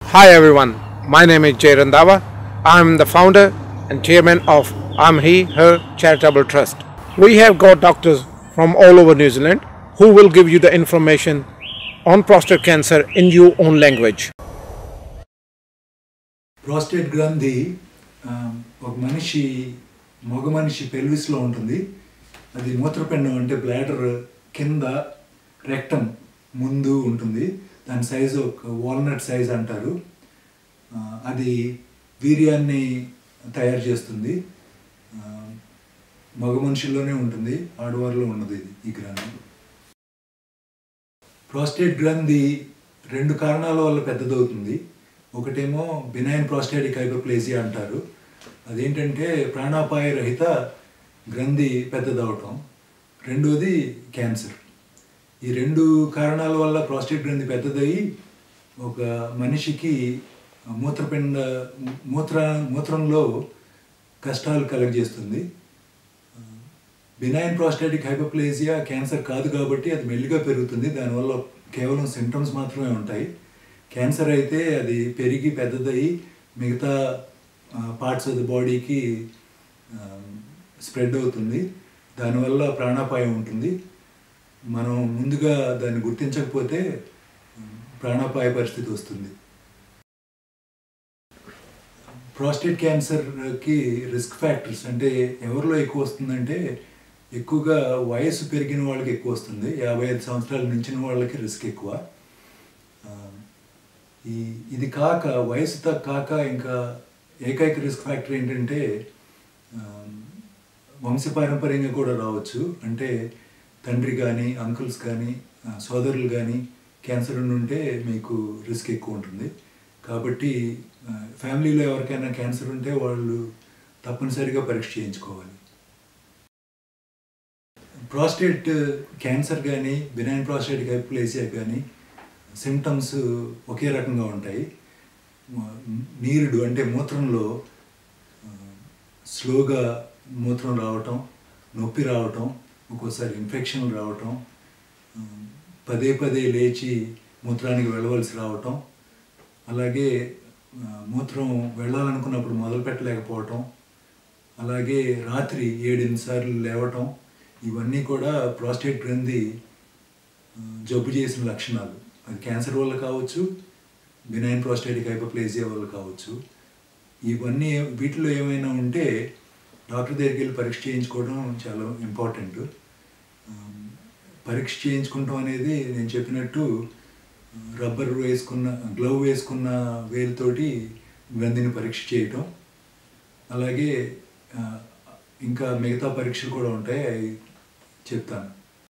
Hi everyone, my name is Jay Randava. I'm the founder and chairman of I'm He, Her Charitable Trust. We have got doctors from all over New Zealand who will give you the information on prostate cancer in your own language. Prostate గ్రంథి ఆ, ఒక మనిషి మగ మనిషి పెల్విస్లో ఉంటుంది అది మూత్రపిండం అంటే bladder కింద రెక్టం ముందు ఉంటుంది దాని సైజు ఒక వాల్నట్ సైజ్ అంటారు ఆ, అది వీర్యాన్ని తయారు చేస్తుంది ఆ, మగ మనుషుల్లోనే ఉంటుంది ఆడవారిలో ఉన్నది ఇది ఈ గ్రంథి ప్రోస్టేట్ గ్రంథి రెండు కారణాల వల్ల పెద్దదవుతుంది ఒకటేమో బినైన్ ప్రోస్టేటిక్ హైపర్ప్లేసియా అంటారు అదేంటంటే ప్రాణాపాయ రహిత గ్రంథి పెద్దదవటం రెండోది క్యాన్సర్ ఈ రెండు కారణాల వల్ల ప్రోస్టేట్ గ్రంథి పెద్దదయ్యి ఒక మనిషికి మూత్రపిండ మూత్ర మూత్రంలో కష్టాలు కలగజేస్తుంది బినైన్ ప్రోస్టాటిక్ హైపోప్లేసియా క్యాన్సర్ కాదు కాబట్టి అది మెల్లిగా పెరుగుతుంది దానివల్ల కేవలం సిమ్టమ్స్ మాత్రమే ఉంటాయి క్యాన్సర్ అయితే అది పెరిగి పెద్దదయ్యి మిగతా పార్ట్స్ ఆఫ్ ద బాడీకి స్ప్రెడ్ అవుతుంది దానివల్ల ప్రాణాపాయం ఉంటుంది మనం ముందుగా దాన్ని గుర్తించకపోతే ప్రాణాపాయ పరిస్థితి వస్తుంది ప్రోస్టేట్ క్యాన్సర్కి రిస్క్ ఫ్యాక్టర్స్ అంటే ఎవరిలో ఎక్కువ వస్తుందంటే ఎక్కువగా వయసు పెరిగిన వాళ్ళకి ఎక్కువ వస్తుంది యాభై ఐదు సంవత్సరాలు మించిన వాళ్ళకి రిస్క్ ఎక్కువ ఆ, ఈ ఇది కాక వయసుతో కాక ఇంకా ఏకైక రిస్క్ ఫ్యాక్టర్ ఏంటంటే ఆ, వంశపారంపర్యంగా కూడా రావచ్చు అంటే తండ్రి కానీ అంకుల్స్ కానీ ఆ, సోదరులు కానీ క్యాన్సర్ ఉంటే మీకు రిస్క్ ఎక్కువ ఉంటుంది కాబట్టి ఆ, ఫ్యామిలీలో ఎవరికైనా క్యాన్సర్ ఉంటే వాళ్ళు తప్పనిసరిగా పరీక్ష చేయించుకోవాలి ప్రాస్టేట్ క్యాన్సర్ కానీ బినైన్ ప్రాస్టేటిక్ హైప్లేసియా కానీ సిమ్టమ్స్ ఒకే రకంగా ఉంటాయి మ- నీరుడు అంటే మూత్రంలో ఆ, స్లోగా మూత్రం రావటం నొప్పి రావటం ఒక్కోసారి ఇన్ఫెక్షన్ రావటం ఆ, పదే పదే లేచి మూత్రానికి వెళ్ళవలసి రావటం అలాగే ఆ, మూత్రం వెళ్ళాలనుకున్నప్పుడు మొదలు పెట్టలేకపోవటం అలాగే రాత్రి ఏడెనిమిది సార్లు లేవటం ఇవన్నీ కూడా ప్రాస్టేట్ గ్రంథి ఆ, జబ్బు చేసిన లక్షణాలు అది క్యాన్సర్ వల్ల కావచ్చు బినైన్ ప్రాస్టేటిక్ హైపోప్లేసియా వల్ల కావచ్చు ఇవన్నీ వీటిలో ఏమైనా ఉంటే డాక్టర్ దగ్గరికి వెళ్ళి పరీక్ష చేయించుకోవడం చాలా ఇంపార్టెంట్ ఆ, పరీక్ష చేయించుకుంటాం అనేది నేను చెప్పినట్టు రబ్బర్ వేసుకున్న గ్లవ్ వేసుకున్న వేలుతోటి గ్రంథిని పరీక్ష చేయటం అలాగే ఆ, ఇంకా మిగతా పరీక్షలు కూడా ఉంటాయి అవి చెప్తాను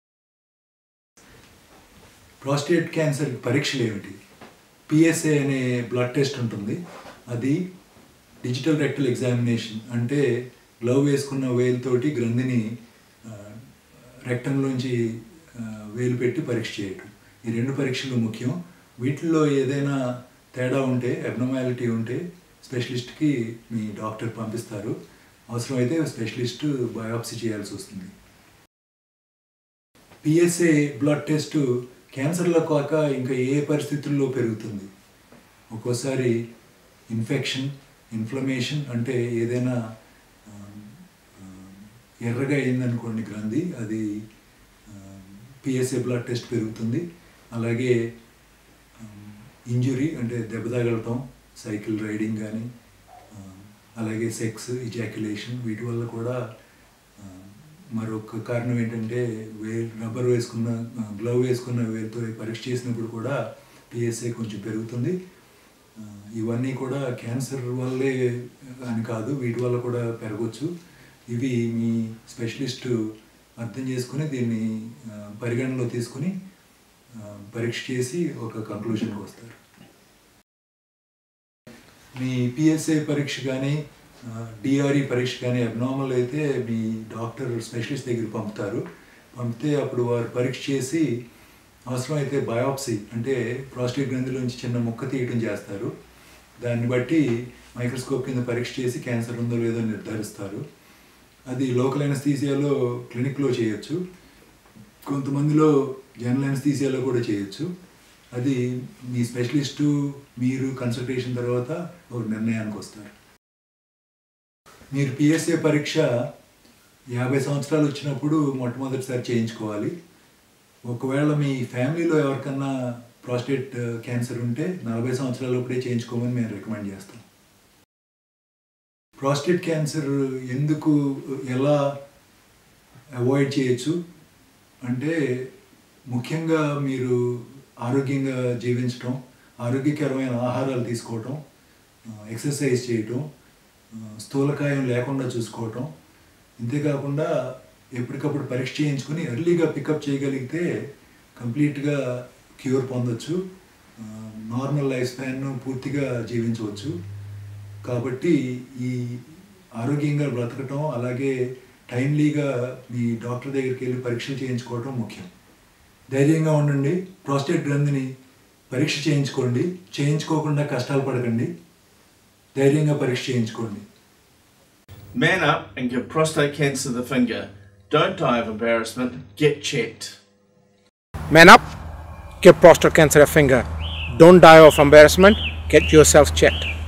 ప్రాస్టేట్ క్యాన్సర్ పరీక్షలు ఏమిటి పిఎస్ఏ అనే బ్లడ్ టెస్ట్ ఉంటుంది అది డిజిటల్ రెక్టల్ ఎగ్జామినేషన్ అంటే గ్లవ్ వేసుకున్న వేలుతోటి గ్రంథిని ఆ, రెక్టంలోంచి ఆ, వేలు పెట్టి పరీక్ష చేయటం ఈ రెండు పరీక్షలు ముఖ్యం వీటిల్లో ఏదైనా తేడా ఉంటే అబ్నమాలిటీ ఉంటే స్పెషలిస్ట్కి మీ డాక్టర్ పంపిస్తారు అవసరమైతే స్పెషలిస్ట్ బయాప్సీ చేయాల్సి వస్తుంది పిఎస్ఏ బ్లడ్ టెస్ట్ క్యాన్సర్లో కాక ఇంకా ఏ పరిస్థితుల్లో పెరుగుతుంది ఒక్కోసారి ఇన్ఫెక్షన్ ఇన్ఫ్లమేషన్ అంటే ఏదైనా ఆ, ఆ, ఎర్రగా అయిందనుకోండి గ్రంథి అది పిఎస్ఏ బ్లడ్ టెస్ట్ పెరుగుతుంది అలాగే ఇంజురీ అంటే దెబ్బ తగలటం సైకిల్ రైడింగ్ కానీ అలాగే సెక్స్ ఇజాక్యులేషన్ వీటి వల్ల కూడా ఆ, మరొక కారణం ఏంటంటే వే రబ్బర్ వేసుకున్న గ్లవ్ వేసుకున్న వేలుతో పరీక్ష చేసినప్పుడు కూడా పిఎస్ఏ కొంచెం పెరుగుతుంది ఆ, ఇవన్నీ కూడా క్యాన్సర్ వల్లే అని కాదు వీటి వల్ల కూడా పెరగవచ్చు ఇవి మీ స్పెషలిస్ట్ అర్థం చేసుకుని దీన్ని ఆ, పరిగణనలో తీసుకుని ఆ, పరీక్ష చేసి ఒక కంక్లూషన్కి వస్తారు మీ పిఎస్ఏ పరీక్ష కానీ డిఆర్ఈ పరీక్ష కానీ అబ్నార్మల్ అయితే మీ డాక్టర్ స్పెషలిస్ట్ దగ్గర పంపుతారు పంపితే అప్పుడు వారు పరీక్ష చేసి అవసరమైతే బయాప్సీ అంటే ప్రాస్టేట్ గ్రంథిలోంచి చిన్న ముక్క తీయటం చేస్తారు దాన్ని బట్టి మైక్రోస్కోప్ కింద పరీక్ష చేసి క్యాన్సర్ ఉందో లేదో నిర్ధారిస్తారు అది లోకల్ అనస్థీసియాలో క్లినిక్లో చేయొచ్చు కొంతమందిలో జనరల్ అనస్థీసియాలో కూడా చేయొచ్చు అది మీ స్పెషలిస్టు మీరు కన్సల్టేషన్ తర్వాత ఒక నిర్ణయానికి వస్తారు మీరు పిఎస్ఏ పరీక్ష యాభై సంవత్సరాలు వచ్చినప్పుడు మొట్టమొదటిసారి చేయించుకోవాలి ఒకవేళ మీ ఫ్యామిలీలో ఎవరికన్నా ప్రాస్టేట్ క్యాన్సర్ ఉంటే నలభై సంవత్సరాలప్పుడే చేయించుకోమని మేము రికమెండ్ చేస్తాం ప్రాస్టేట్ క్యాన్సర్ ఎందుకు ఎలా అవాయిడ్ చేయొచ్చు అంటే ముఖ్యంగా మీరు ఆరోగ్యంగా జీవించటం ఆరోగ్యకరమైన ఆహారాలు తీసుకోవటం ఎక్సర్సైజ్ చేయటం ఆ, స్థూలకాయం లేకుండా చూసుకోవటం ఇంతేకాకుండా ఎప్పటికప్పుడు పరీక్ష చేయించుకుని ఎర్లీగా పికప్ చేయగలిగితే కంప్లీట్గా క్యూర్ పొందొచ్చు నార్మల్ లైఫ్ స్పాన్ పూర్తిగా జీవించవచ్చు కాబట్టి ఈ ఆరోగ్యంగా బ్రతకటం అలాగే టైమ్లీగా మీ డాక్టర్ దగ్గరికి వెళ్ళి పరీక్షలు చేయించుకోవటం ముఖ్యం ధైర్యంగా ఉండండి ప్రాస్టేట్ గ్రంథిని పరీక్ష చేయించుకోండి చేయించుకోకుండా కష్టాలు పడకండి ధైర్యంగా పరీక్ష చేయించుకోండి Man up and give prostate cancer the finger. Don't die of embarrassment. Get checked. Man up, give prostate cancer a finger. Don't die of embarrassment, get yourself checked.